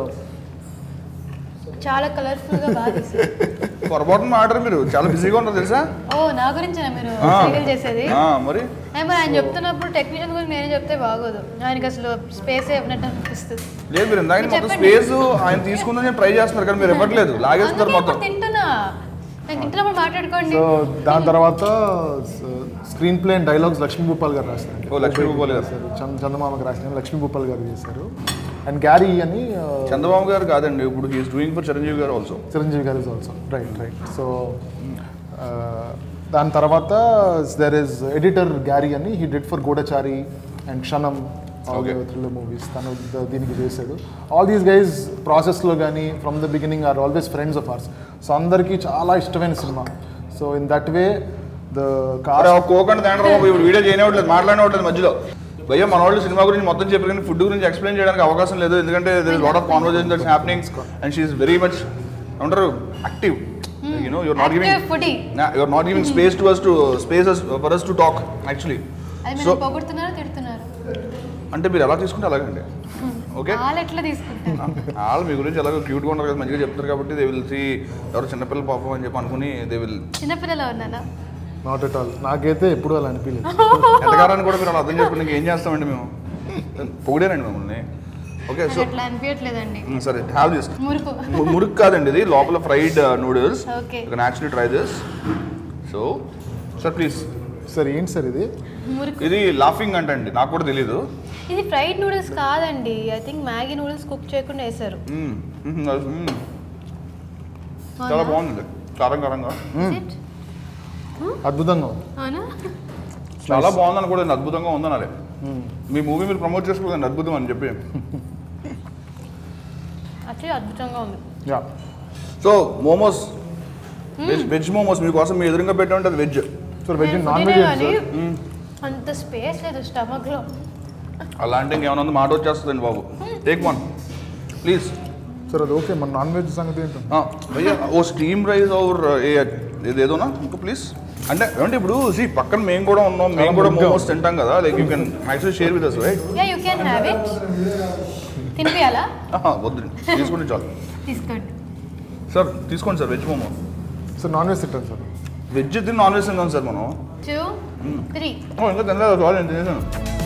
చాలా కలర్ఫుల్ గా బాగా తీశారు పొరపాటున మాట మీరు చాలా బిజీగా ఉంటారు తెలుసా ఓ నా గురించేనా మీరు ఆ. సీరియల్ చేసేది ఆ, మరి ఏ మరి ఆయన చెప్తున్నప్పుడు టెక్నీషియన్ గురించి నేనే చెప్తే బాగోదు ఆయనకి అసలు స్పేస్ ఇవ్వనట్టు అనిపిస్తుంది లేదు మీరు ఇందాక మీరు మొత్తం చెప్పండి. స్పేస్ ఆయన తీసుకుందని ట్రై చేస్తున్నారు కానీ మీరు ఇవ్వట్లేదు లాగేస్తున్నారు అందుకే మొత్తం ఇప్పుడు తింటున్నా నేను తింటున్నప్పుడు మాట్లాడుకోండి సో దాని తర్వాత screenplay and dialogues Lakshmi Bhupal గారు రాశారు ఓ, లక్ష్మీ భూపాల్ గారు. రాశారు చంద చందమామకి రాసిన లక్ష్మీ భూపాల్ గారు చేశారు అండ్ గ్యారీ అని uh, చంద్రబాబు గారు కాదండి ఇప్పుడు హీస్ డూయింగ్ ఫర్ చిరంజీవి గారు ఆల్సో చిరంజీవి గారు is also right right so దాని తర్వాత దెర్ ఇస్ ఎడిటర్ గ్యారీ అని he did for Goodachari and Kshanam Okay. Thriller movies తను ద- దీనికి చేశాడు ఆల్ దీస్ గైజ్ ప్రాసెస్లో కానీ from the beginning are always friends of ours so అందరికీ చాలా ఇష్టమైన సినిమా so in that way the అరే కార్ ఒక కోకండి తేండ్రా బాబు ఇప్పుడు వీడియో చేయనివ్వట్లేదు మాట్లాడినట్లేదు మధ్యలో భయ్య మన వాళ్ళు సినిమా గురించి మొత్తం చెప్పారు కానీ ఫుడ్ గురించి ఎక్స్ప్లెయిన్ చేయడానికి అవకాశం లేదు ఎందుకంటే lot of conversation that's happening and she's very much అంటారు active you know you're not Active giving foodie. You're not giving space to us to space for us to talk actually అది so మీరు పొగుడుతున్నారా తిడుతున్నారు అంటే మీరు ఎలా తీసుకుంటే అలాగండి ఓకే వాళ్ళు ఎట్లా తీసుకుంటారు వాళ్ళు మీ గురించి ఎలాగో క్యూట్గా ఉంటారు కదా మంచిగా చెప్తారు కాబట్టి దే విల్ సీ ఎవరు చిన్నపిల్లల పాపం అని చెప్పి అనుకుని దే విల్ చిన్నపిల్లలు ఉన్నానా నాట్ ఎట్ ఆల్ నాకైతే ఎప్పుడు అలా అనిపించలేదు ఎదగారని కూడా మీరు అలా అర్థం చేసుకుని ఏం చేస్తామండి మేము పొగిడేనండి మిమ్మల్ని ఓకే సో నాకు అట్లా అనిపించట్లేదండి సరే హ్యావ్ దిస్ మురుకు మురుక్ కాదండి ఇది లోపల fried noodles Okay. You can actually try this so sir please sir ఏంటి సార్ ఇది మురుకు ఇది లాఫింగ్ అంటండి నాకు కూడా తెలీదు ఇది ఫ్రైడ్ నూడిల్స్ కాదండి I think Maggi noodles cook చేయకుండా వేసారు మ్మ్. మ్మ్. అది, మ్మ్. చాలా బాగుంది కారం కారంగా అద్భుతంగా ఉంది అవునా చాలా బాగుందని కూడా అద్భుతంగా ఉందని అదే మీ మూవీ మీరు ప్రమోట్ చేసుకోలేదండి అద్భుతం అని చెప్పి యాక్చువల్లీ అద్భుతంగా ఉంది yeah so momos veg veg momos మీకోసం మీ ఎదురుగా పెట్టి ఉంటుంది వెజ్ సార్ వెజ్ నేను నాన్ foodie వెజ్ కానీ సార్ అంత స్పేస్ లేదు స్టమక్లో అలాంటి ఇంకేమైనా ఉంది మాట వచ్చేస్తుందండి బాబు టేక్ వన్ ప్లీజ్ సార్ అది ఓకే మన నాన్ వెజ్ సంగతి ఏంటంటే భయ్యా ఓ స్టీమ్ రైస్ ఓర్ ఏదేదోనా ఇంకో ప్లీజ్ అంటే ఏమంటే ఇప్పుడు see పక్కన మేము కూడా ఉన్నాం మేము కూడా ముగ్గురం. మోమోస్ తింటాం కదా like you can actually share with us right yeah you can have it తినిపియాలా వద్దు తీసుకోండి చాలు తీసుకోండి సార్ తీసుకోండి sir veg momo sir non veg తింటాను సార్ వెజ్ తిని నాన్ వెజ్ తిందాం సార్ మనం టూ త్రీ ఓ, ఇంకా తినలేదు సారీ నేను తినేసాను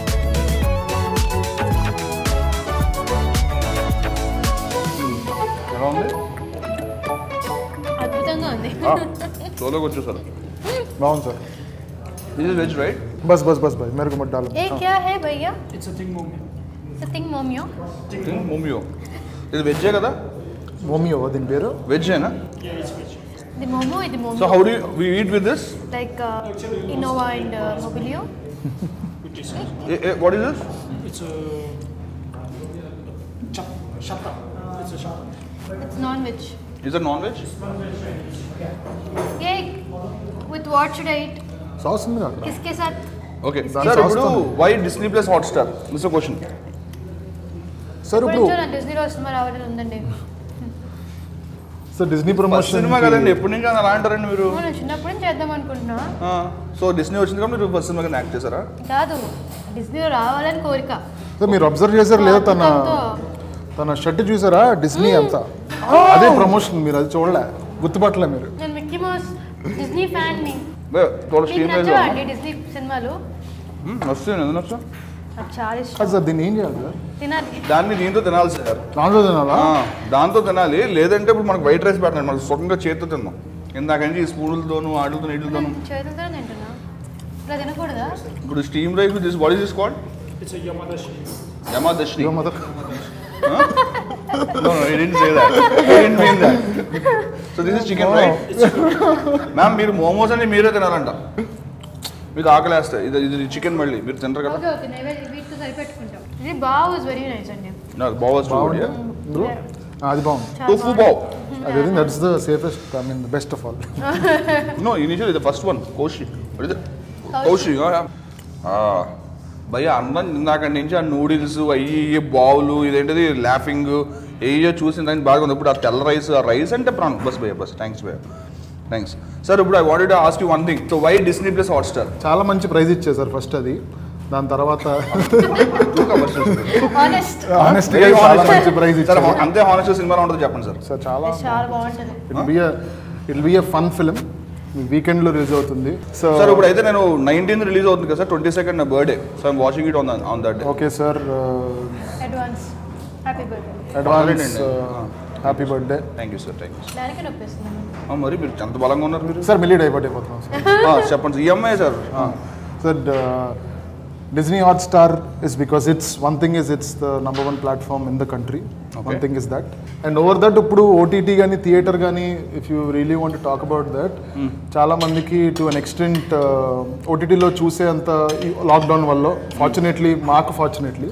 ఎలా ఉంది అద్భుతంగా ఉంది సోలోకి వచ్చేసారు బాగుంది సార్ ఇది వెజ్ రైట్ బస్ బస్ బస్ బస్ మెరుగు మట్ డాలు ఏ క్యా హే భయ్యా It's a thing moment. సతింగ్ మోమియో మోమియో ఇది వెజ్జే కదా మోమియో దీని పేరు వెజ్జేనా Yeah, it's veg. ఇది మోమో ఇది so momo how do we eat with this like Innova and Mobilio With this. What is this It's a chap, shata. It's a shata. It's non veg is a non veg ఏ with what should I eat sauce ఉంది అక్కడ కిస్కే సాత్ okay దాని sir ఇప్పుడు sauce why Disney plus Hotstar this question sir ఇప్పుడు కొంచెం నా డిస్నీలో సినిమా రావడం ఉందండి sir Disney first promotion cinema కదండి ఎప్పటి నుంచి అలా అంటారండి మీరు నేను చిన్నప్పటి నుంచి చేద్దాం అనుకుంటున్నా సో డిస్నీ వచ్చింది కాబట్టి మీరు ఫస్ట్ సినిమా కింద యాక్ట్ చేశారా కాదు డిస్నీలో రావాలని కోరిక సార్ మీరు అబ్జర్వ్ చేశారు లేదా తన అద్భుతంతో. తన షర్ట్ చూసారా డిస్నీ అంతా అదే ప్రమోషన్ మీరు అది చూడలే గుర్తుపట్టలే మీరు నేను మిక్కీ మౌస్ డిస్నీ ఫ్యాన్ ని తోడ మీకు స్క్రీన్ రైజ్ నచ్చవా అండి డిస్నీ సినిమాలు వస్తుంది ఎందుకు నచ్చా నాకు చాలా ఇష్టం కాదు సార్ దీన్ని ఏం చేయాలి సార్ తినాలి దాన్ని దీంతో తినాలి సార్ నాన్ వెజ్ తినాలా ఆ, దాంతో తినాలి లేదంటే ఇప్పుడు మనకు వైట్ రైస్ పెట్టండి మనకు సుఖంగా చేతితో తిందాం ఇందాక నుంచి ఈ స్పూన్లతోను వాటితో నీటితోను చేతులతో తింటున్నా ఇట్లా తినకూడదా ఇప్పుడు steam rice this body this called It's a Yamadashi. యమాదర్శిని ఇదిగో మొదలు No, no, he didn't say that. He didn't mean that. So this is chicken, right? Ma'am మీరు మోమోస్ అని మీరే తినాలంట మీకు ఆకలేస్తాయి ఇది ఇది చికెన్ మళ్ళీ మీరు తింటారు కదా ఓకే ఓకే నైవేద్యం వీటితో సరిపెట్టుకుంటాం ఇది బావ్ ఇస్ వెరీ నైస్ అండి నాకు బాగా బాగుంది బ్రో అది బాగుంది టోఫు బావ్ అది that's the safest I mean best of all no initial ఇది ఫస్ట్ వన్ కౌశి ఇది కౌశి భయ్య అన్నం ఇందాక నుంచి ఆ నూడిల్స్ అయ్యి ఇయ్యి బావులు ఇదేంటిది లాఫింగ్ ఏయో చూసిన దానికి బాగా ఉంది ఇప్పుడు ఆ తెల్ల రైస్ ఆ రైస్ అంటే ప్రాణం బస్ భయ్య బస్ థ్యాంక్స్ భయ్య థ్యాంక్స్ సార్ ఇప్పుడు I wanted to ask you one thing so why Disney plus Hotstar చాలా మంచి ప్రైజ్ ఇచ్చారు సార్ ఫస్ట్ అది దాని తర్వాత ఆనెస్ట్ Honestly, చాలా మంచి ప్రైజ్ సార్ ఇచ్చారు అంతే హానెస్ట్ సినిమా ఉంటుంది చెప్పండి సార్ సార్ చాలా చాలా బాగుంటుంది it be it be a fun film weekend లో రిలీజ్ అవుతుంది సో సార్ ఇప్పుడు అయితే నేను నైన్టీన్త్ రిలీజ్ అవుతుంది కదా సార్ ట్వంటీ సెకండ్ నా birthday so I'm watching it on on that day okay sir advance happy birthday advance అండి. Happy birthday thank you sir thank you దానికి నొప్పిస్తున్నాను మరి మీరు ఎంత బలంగా ఉన్నారు మీరు సార్ మిల్లీ డైవర్ట్ అయిపోతున్నాం సార్ ఆ, చెప్పండి EMI sir sir Disney Hotstar is because it's one thing is it's the number one platform in the country. One Okay. thing is that. And over that ఇప్పుడు ఓటీటీ కానీ theatre కానీ if you really want talk about that చాలా మందికి to an extent ఓటీటీలో చూసే అంత lockdown వల్ల fortunately మాకు ఫార్చునేట్లీ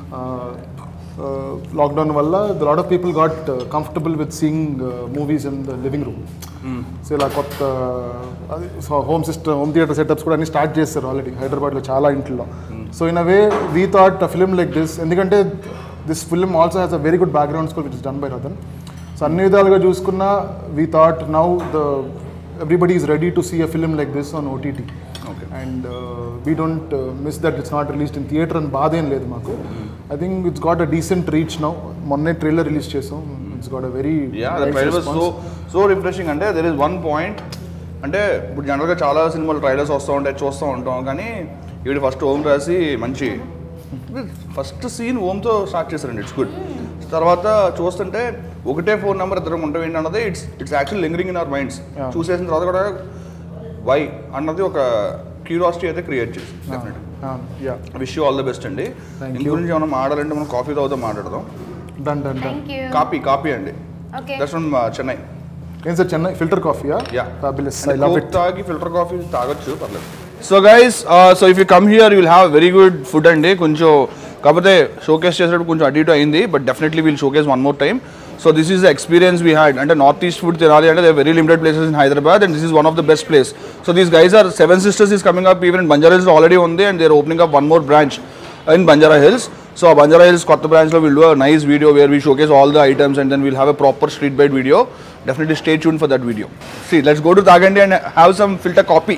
లాక్డౌన్ వల్ల the lot of people got comfortable with seeing movies in the living room so ఇలా కొత్త అది home system home theatre setups కూడా అన్ని స్టార్ట్ చేస్తారు ఆల్రెడీ హైదరాబాద్లో చాలా ఇంట్లో so in a way we thought a film like this ఎందుకంటే this film also has a very good background score which is done by Rathan so అన్ని విధాలుగా చూసుకున్నా we thought now the everybody is ready to see a film like this on OTT Okay. And we don't miss that it's not released in theatre అని బాధ ఏం లేదు మాకు I think it's got a decent reach now మొన్నే trailer release చేసాం it's got a very yeah the trailer was so so refreshing అంటే there is one point అంటే ఇప్పుడు జనరల్గా చాలా సినిమాలు ట్రైలర్స్ వస్తూ ఉంటాయి చూస్తూ ఉంటాం కానీ వీడు ఫస్ట్ ఓం రాసి మంచి ఫస్ట్ సీన్ ఓంతో స్టార్ట్ చేశారండి ఇట్స్ గుడ్ తర్వాత చూస్తుంటే ఒకటే ఫోన్ నెంబర్ ఇద్దరం ఉంటాం ఏంటి అన్నది it's it's actual lingering in our minds Yeah. చూసేసిన తర్వాత కూడా వై అన్నది ఒక క్యూరియాసిటీ అయితే క్రియేట్ చేసి definite yeah wish you all the best అండి Thank ఇందు you. గురించి ఏమైనా మాట్లాడాలంటే మనం కాఫీ తాగుతాం మాట్లాడదాం done done done thank you coffee coffee అండి ఓకే దట్స్ ఫ్రమ్ చెన్నై ఏం సార్ చెన్నై ఫిల్టర్ కాఫీయా yeah fabulous I love it తాగి ఫిల్టర్ కాఫీ తాగొచ్చు పర్లేదు so guys so if you come here will have very good food అండి కొంచెం కాకపోతే showcase చేసేటప్పుడు కొంచెం అటు ఇటు అయింది but definitely will showcase one more time so this is the experience we had అంటే నార్త్ ఈస్ట్ ఫుడ్ తినాలి అంటే they very limited places in Hyderabad and this is one of the best place so these guys are Seven Sisters is coming up even Banjara Hills already ఉంది and there opening up one more branch in Banjara Hills so ఆ Banjara Hills కొత్త బ్రాంచ్లో will do nice video where we showcase all the items and then will have a proper street bite video definitely stay tuned for that video సి let's go to Thagandi and have some filter coffee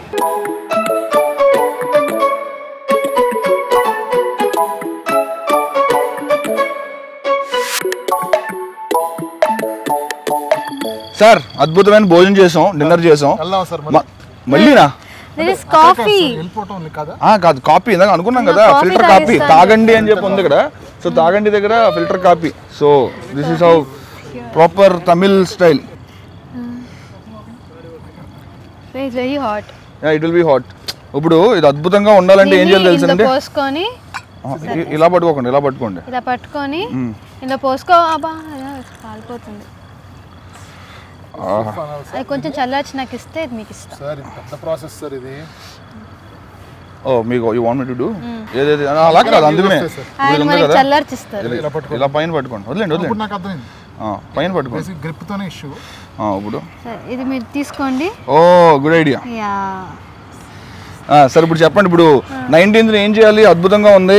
sir అద్భుతమైన భోజనం చేసాం dinner చేసాం వెళ్దాం sir మ- మళ్ళీనా this is coffee వెళ్ళిపోవటం ఉంది కదా ఆ, కాదు కాపీ ఇందాక అనుకున్నాం కదా కాఫీ ఫిల్టర్ కాపీ తాగిస్తాను. తాగండి అని చెప్పి ఉంది ఇక్కడ సో తాగండి దగ్గర filter coffee so this is how proper Tamil style it's very hot it will be hot ఇప్పుడు ఇది అద్భుతంగా ఉండాలంటే ఏం చేయాలి తెలుసండి పోసుకొని ఆ, ఇ- ఇలా పట్టుకోకండి ఇలా పట్టుకోండి ఇలా పట్టుకొని ఇలా పోసుకో అబ్బా అలా కాలిపోతుంది అది కొంచెం చల్లార్చి నాకు ఇస్తే ఇది మీకు ఇష్టం సార్ ఇది పెద్ద ప్రాసెస్ సార్ ఇది ఓ మీకు you want me to do ఏదేది ఆ, అలా కాదు అందుకనే వస్తాయి సార్. ఆయన ఇది ఉంది మనకి కదా చల్లార్చిస్తారు ఇలా- ఇలా పైన పట్టుకోండి వదిలేండి ఇప్పుడు వదిలేండి నాకు అర్థమైంది ఆ, పైన పట్టుకోండి బేసిక్ గ్రిప్ తోనే ఇష్యూ ఆ, ఇప్పుడు సరే, ఇది మీరు తీసుకోండి ఓ గుడ్ ఐడియా యా సరే ఇప్పుడు చెప్పండి ఇప్పుడు నైన్టీన్త్ ఏం చేయాలి అద్భుతంగా ఉంది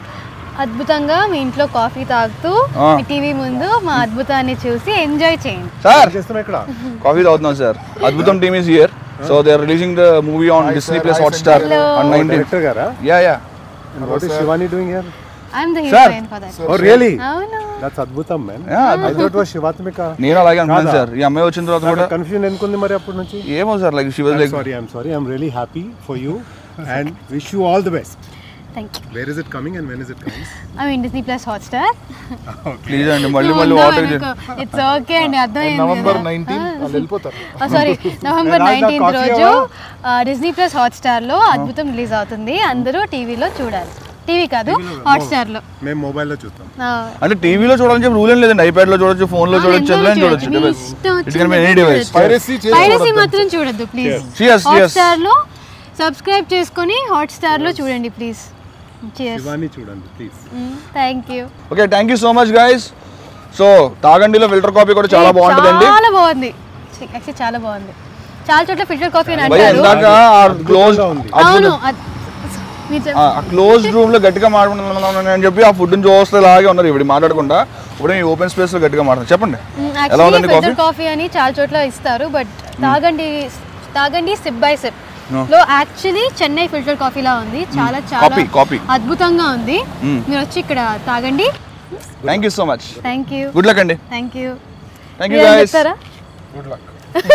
అద్భుతంగా మీ ఇంట్లో కాఫీ తాగుతూ ఆ. మీ టీవీ ముందు మా అద్భుతాన్ని చూసి ఎంజాయ్ చేయండి సార్ చేస్తున్నాం ఇక్కడ కాఫీ తాగుతున్నాం sir Adbhutam team is here so they are releasing the movie on Disney plus Hotstar on nineteenth director గారా yeah yeah what is Shivani doing here I'm the Sir. Heroine for that oh really అవును that's Adbhutam man yeah I thought was Shivathmika నేను అలాగే అనుకున్నాను కాదా? Sir ఈ అమ్మాయి వచ్చిన తర్వాత కూడా కన్ఫ్యూజన్ ఎందుకుంది మరి అప్పటి నుంచి ఏమో sir like she was like sorry I'm sorry I'm really happy for you and wish you all the best thank you where is it coming and when is it coming I mean Disney plus Hotstar please అండి మళ్ళీ మళ్ళీ water it's okay అండి అర్థమైంది November nineteen వాళ్ళు వెళ్ళిపోతారు sorry November Raja nineteenth coffee రోజు Disney plus Hotstar లో Adbhutam release అవుతుంది అందరూ టీవీలో చూడాలి టీవీ కాదు హాట్ స్టార్ లో మేము మొబైల్లో చూస్తాం ఆ, అంటే టీవీలో చూడాలని చెప్పి రూల్ ఏం లేదండి ఐప్యాడ్ లో చూడొచ్చు ఫోన్ లో ఆ, చూడొచ్చు ఎందులో ఎట్లా చూడొచ్చు మీ డివైస్ ఇష్టం it can be any device piracy చేసి పైరసీ మాత్రం చూడొద్దు please Cheers, hot cheers. Star లో సబ్స్క్రైబ్ చేసుకొని హాట్ స్టార్ లో చూడండి ప్లీజ్ శివాని చూడండి please thank you okay thank you so much guys so తాగండిలో ఫిల్టర్ కాఫీ కూడా చాలా బాగుంటుందండి చాలా బాగుంది యాక్చువల్లీ చాలా బాగుంది చాలా చోట్ల ఫిల్టర్ కాఫీ అని భయ అంటారు ఇందాక క్లోజ్ ఉంది. అవును అద్- మీరు చెప్- ఆ క్లోజ్ రూమ్ లో గట్టిగా మాట్లాడుతున్నాను అని చెప్పి ఆ ఫుడ్ చూస్తే లాగే ఉన్నారు ఇప్పుడు మాట్లాడకుండా ఇప్పుడు ఈ ఓపెన్ స్పేస్ లో గట్టిగా మాట్లాడు చెప్పండి మ్, ఎలా యాక్చువల్లీ ఉందండి కాఫీ ఫిల్టర్ కాఫీ అని చాలా చోట్ల ఇస్తారు బట్ తాగండి తాగండి సిప్ బై సిప్ No. లో యాక్చువల్లీ చెన్నై ఫిల్టర్ కాఫీ లా ఉంది చాలా చాలా Copy, copy. అద్భుతంగా ఉంది Mm. మీరు వచ్చి ఇక్కడ తాగండి thank you so much thank you good luck అండి thank you thank you guys చెప్తారా గుడ్ లక్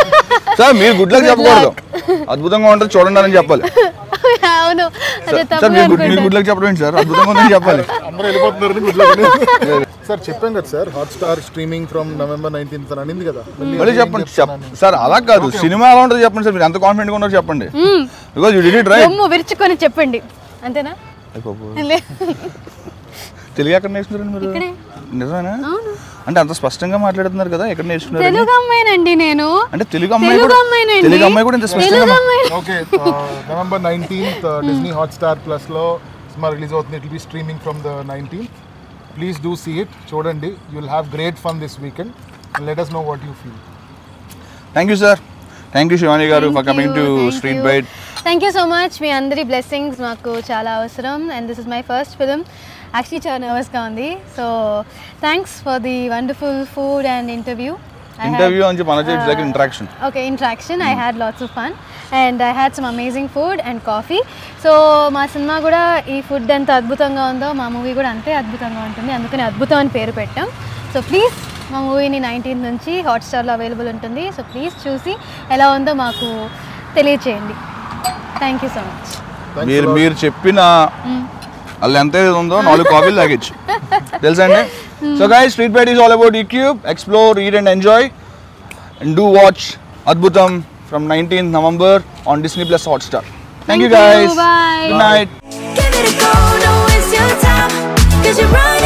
సార్ మీరు గుడ్ లక్ చెప్పకూడదు అద్భుతంగా ఉంటుంది చూడండి అని చెప్పాలి అవును అదే సార్ తప్పు మీరు గుడ్ మీరు అనుకుంటా గుడ్ లక్ చెప్పడం ఏంటి సార్ అద్భుతంగా ఉందని చెప్పాలి అందరూ వెళ్ళిపోతున్నారని గుడ్ లక్ సార్ చెప్పాం కదా sir Hotstar streaming from November nineteenth అని అనింది కదా మళ్ళీ చెప్పండి చెప్ సార్ అలా కాదు సినిమా ఎలా ఉంటుంది చెప్పండి సార్ మీరు ఎంత కాన్ఫిడెంట్ గా ఉన్నారో చెప్పండి because you did it right రొమ్ము విరుచుకొని చెప్పండి అంతేనా లే- తెలుగు ఎక్కడ నేర్చుకున్నారండి మీరు ఇక్కడే. నిజమేనా అవును అంటే అంత స్పష్టంగా మాట్లాడుతున్నారు కదా ఎక్కడ నేర్చుకున్నారు తెలుగు అమ్మాయినండి నేను అంటే తెలుగు అమ్మాయి తెలుగు కూడా అమ్మాయినండి తెలుగు అమ్మాయి కూడా ఇంత తెలుగు స్పష్టంగా అమ్మాయి okay November nineteenth Disney Hotstar plus లో సినిమా రిలీజ్ అవుతుంది it be streaming from the nineteenth please do see it చూడండి you will have great fun this weekend let us know what you feel thank you sir thank you Shivani గారు for coming to Street Byte thank you so much మీ అందరి blessings మాకు చాలా అవసరం and this is my first film actually చాలా నర్వస్గా ఉంది so thanks for the wonderful food and interview interview అని చెప్పి అనొచ్చు it's like interaction okay interaction I had lots of fun and I had some amazing food and coffee so మా cinema కూడా ఈ food ఎంత అద్భుతంగా ఉందో మా మూవీ కూడా అంతే అద్భుతంగా ఉంటుంది అందుకని అద్భుతం అని పేరు పెట్టాం సో ప్లీజ్ మా మూవీని నైన్టీన్త్ నుంచి హాట్స్టార్లో అవైలబుల్ ఉంటుంది సో ప్లీజ్ చూసి ఎలా ఉందో మాకు తెలియచేయండి థ్యాంక్ యూ సో మచ్ మీరు మీరు చెప్పిన వాళ్ళు ఎంత ఏది ఉందో నాలుగు కాఫీలు తాగొచ్చు తెలుసా అండి so guy Street Byte is all about ఈ cube explore read and enjoy and do watch Adbhutam from nineteenth November on Disney plus Hotstar thank you Thank you. Guys Bye. Good night Give it a go, don't waste your time. Cause you're running